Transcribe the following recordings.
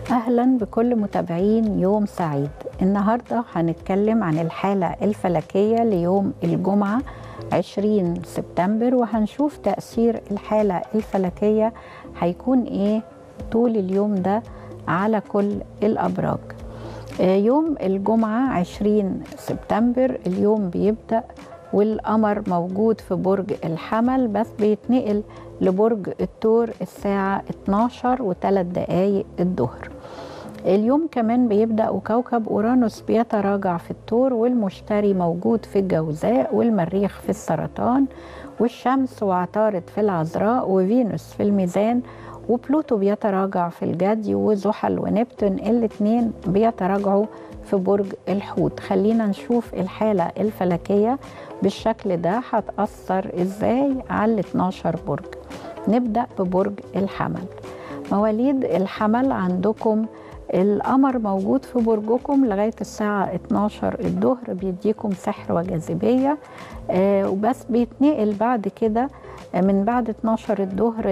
أهلا بكل متابعين يوم سعيد النهاردة هنتكلم عن الحالة الفلكية ليوم الجمعة 20 سبتمبر وهنشوف تأثير الحالة الفلكية هيكون إيه طول اليوم ده على كل الأبراج آه، يوم الجمعة 20 سبتمبر اليوم بيبدأ والقمر موجود في برج الحمل بس بيتنقل لبرج الثور الساعة 12 وثلاث دقايق الظهر اليوم كمان بيبدأ وكوكب أورانوس بيتراجع في الثور والمشتري موجود في الجوزاء والمريخ في السرطان والشمس وعطارد في العذراء وفينوس في الميزان وبلوتو بيتراجع في الجدي وزحل ونبتون الاثنين بيتراجعوا في برج الحوت خلينا نشوف الحالة الفلكية بالشكل ده هتأثر ازاي على ال 12 برج نبدأ ببرج الحمل مواليد الحمل عندكم القمر موجود في برجكم لغاية الساعة 12 الظهر بيديكم سحر وجاذبية آه وبس بيتنقل بعد كده من بعد 12 الظهر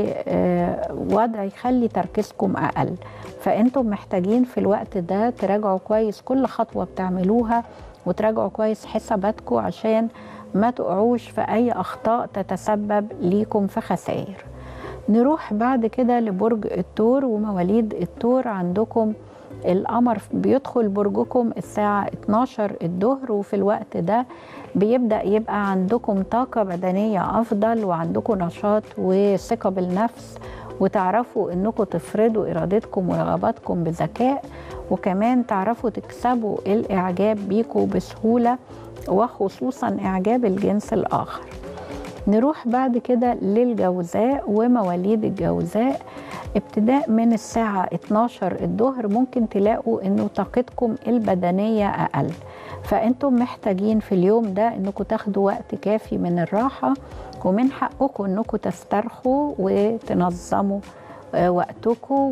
لوضع يخلي تركيزكم أقل فأنتم محتاجين في الوقت ده تراجعوا كويس كل خطوة بتعملوها وتراجعوا كويس حساباتكم عشان ما تقعوش في أي أخطاء تتسبب ليكم في خسائر نروح بعد كده لبرج الثور ومواليد الثور عندكم القمر بيدخل برجكم الساعة 12 الظهر وفي الوقت ده بيبدأ يبقى عندكم طاقة بدنية أفضل وعندكم نشاط وثقة بالنفس وتعرفوا انكم تفرضوا ارادتكم ورغباتكم بذكاء وكمان تعرفوا تكسبوا الاعجاب بيكم بسهوله وخصوصا اعجاب الجنس الاخر نروح بعد كده للجوزاء ومواليد الجوزاء ابتداء من الساعة 12 الظهر ممكن تلاقوا انه طاقتكم البدنية اقل فانتم محتاجين في اليوم ده انكم تاخدوا وقت كافي من الراحة ومن حقكم انكم تسترخوا وتنظموا وقتكم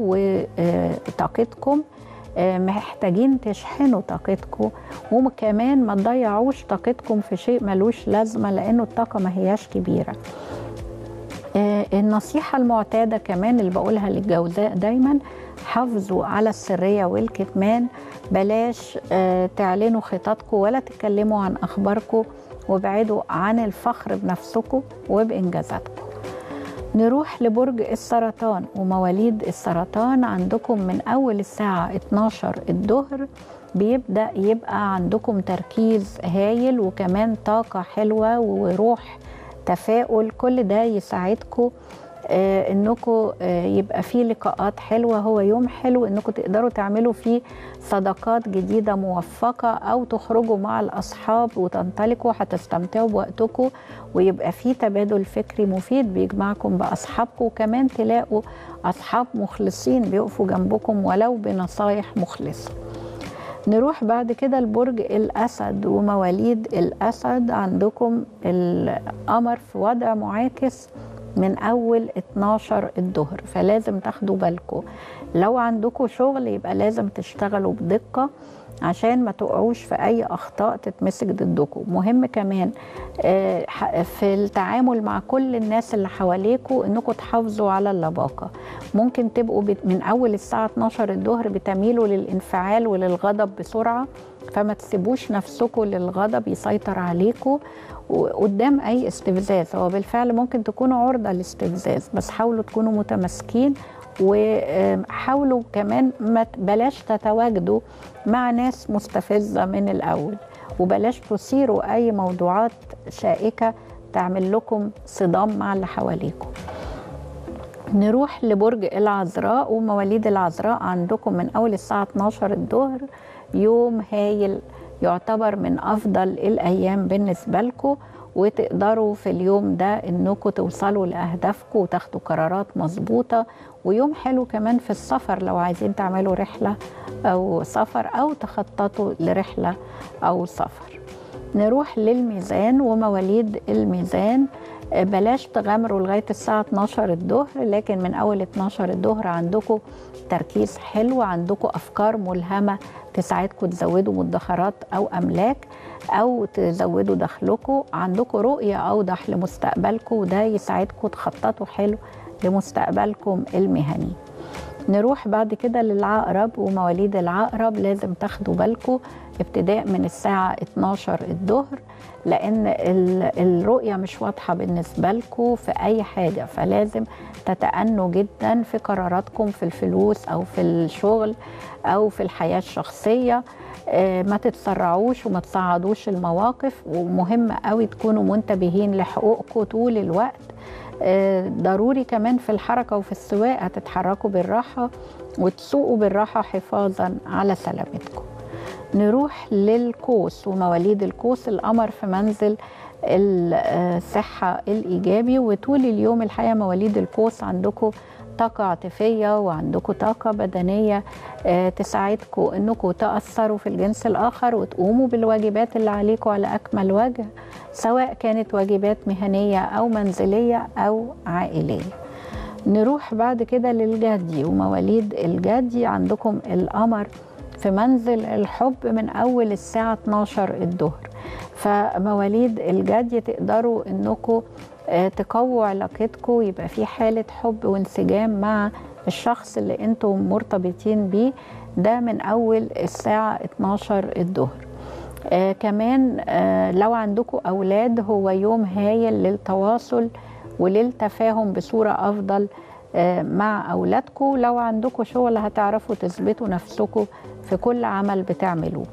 وطاقتكم محتاجين تشحنوا طاقتكم وكمان ما تضيعوش طاقتكم في شيء ملوش لازمه لانه الطاقه ما هياش كبيره النصيحة المعتادة كمان اللي بقولها للجوزاء دايما حافظوا على السرية والكتمان بلاش تعلنوا خططكم ولا تتكلموا عن أخباركم وابعدوا عن الفخر بنفسكم وبإنجازاتكم نروح لبرج السرطان ومواليد السرطان عندكم من أول الساعة 12 الظهر بيبدأ يبقى عندكم تركيز هايل وكمان طاقة حلوة وروح تفاؤل كل ده يساعدكم آه انكم آه يبقى فيه لقاءات حلوه هو يوم حلو انكم تقدروا تعملوا فيه صداقات جديده موفقه او تخرجوا مع الاصحاب وتنطلقوا هتستمتعوا بوقتكم ويبقى فيه تبادل فكري مفيد بيجمعكم باصحابكم وكمان تلاقوا اصحاب مخلصين بيقفوا جنبكم ولو بنصايح مخلصه نروح بعد كده لبرج الأسد ومواليد الأسد عندكم القمر في وضع معاكس من أول 12 الظهر فلازم تاخدوا بالكم لو عندكم شغل يبقى لازم تشتغلوا بدقة عشان ما تقعوش في أي أخطاء تتمسك ضدكم مهم كمان في التعامل مع كل الناس اللي حواليكم أنكم تحافظوا على اللباقة ممكن تبقوا من أول الساعة 12 الظهر بتميلوا للانفعال وللغضب بسرعة فما تسيبوش نفسكم للغضب يسيطر عليكم قدام اي استفزاز هو بالفعل ممكن تكونوا عرضه لاستفزاز بس حاولوا تكونوا متماسكين وحاولوا كمان ما بلاش تتواجدوا مع ناس مستفزه من الاول وبلاش تثيروا اي موضوعات شائكه تعمل لكم صدام مع اللي حواليكم نروح لبرج العذراء ومواليد العذراء عندكم من اول الساعه 12 الظهر يوم هايل يعتبر من افضل الايام بالنسبه لكم وتقدروا في اليوم ده انكم توصلوا لاهدافكم وتاخدوا قرارات مظبوطه ويوم حلو كمان في السفر لو عايزين تعملوا رحله او سفر او تخططوا لرحله او سفر نروح للميزان ومواليد الميزان بلاش تغامروا لغايه الساعه 12 الظهر لكن من اول 12 الظهر عندكم تركيز حلو عندكم افكار ملهمه تساعدكم تزودوا مدخرات او املاك او تزودوا دخلكم عندكم رؤيه اوضح لمستقبلكم وده يساعدكم تخططوا حلو لمستقبلكم المهني نروح بعد كده للعقرب ومواليد العقرب لازم تاخدوا بالكم ابتداء من الساعة 12 الظهر لأن الرؤية مش واضحة بالنسبة لكم في أي حاجة فلازم تتأنوا جدا في قراراتكم في الفلوس أو في الشغل أو في الحياة الشخصية ما تتسرعوش وما تصعدوش المواقف ومهم قوي تكونوا منتبهين لحقوقكم طول الوقت ضروري كمان في الحركة وفي السواقة تتحركوا بالراحة وتسوقوا بالراحة حفاظا على سلامتكم نروح للقوس ومواليد القوس القمر في منزل الصحة الإيجابي وطول اليوم الحقيقة مواليد القوس عندكم طاقة عاطفية وعندكم طاقة بدنية تساعدكم انكم تأثروا في الجنس الآخر وتقوموا بالواجبات اللي عليكم على أكمل وجه سواء كانت واجبات مهنية أو منزلية أو عائلية نروح بعد كده للجدي ومواليد الجدي عندكم القمر في منزل الحب من أول الساعة 12 الظهر فمواليد الجدي تقدروا انكم تقووا علاقتكم يبقى في حالة حب وانسجام مع الشخص اللي انتم مرتبطين بيه ده من أول الساعة 12 الظهر آه كمان آه لو عندكم أولاد هو يوم هايل للتواصل وللتفاهم بصورة أفضل آه مع أولادكم لو عندكم شغل هتعرفوا تثبتوا نفسكم في كل عمل بتعملوه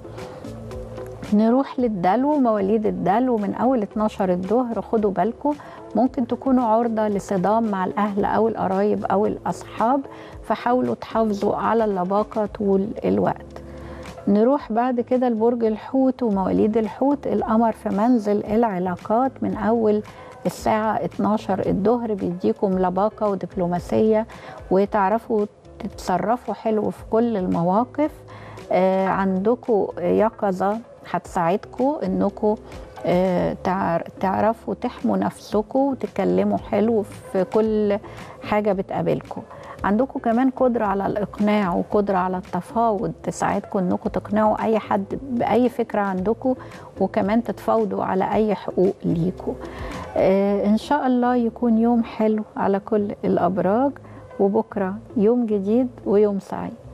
نروح للدلو مواليد الدلو من أول 12 الظهر خدوا بالكم ممكن تكونوا عرضة لصدام مع الأهل أو القرايب أو الأصحاب فحاولوا تحافظوا على اللباقة طول الوقت نروح بعد كده لبرج الحوت ومواليد الحوت القمر في منزل العلاقات من أول الساعة 12 الظهر بيديكم لباقة ودبلوماسية وتعرفوا تتصرفوا حلو في كل المواقف آه عندكم يقظة هتساعدكم انكم آه تعرفوا تحموا نفسكم وتتكلموا حلو في كل حاجة بتقابلكم عندكم كمان قدرة على الإقناع وقدرة على التفاوض تساعدكم أنكم تقنعوا أي حد بأي فكرة عندكم وكمان تتفاوضوا على أي حقوق ليكم آه إن شاء الله يكون يوم حلو على كل الأبراج وبكرة يوم جديد ويوم سعيد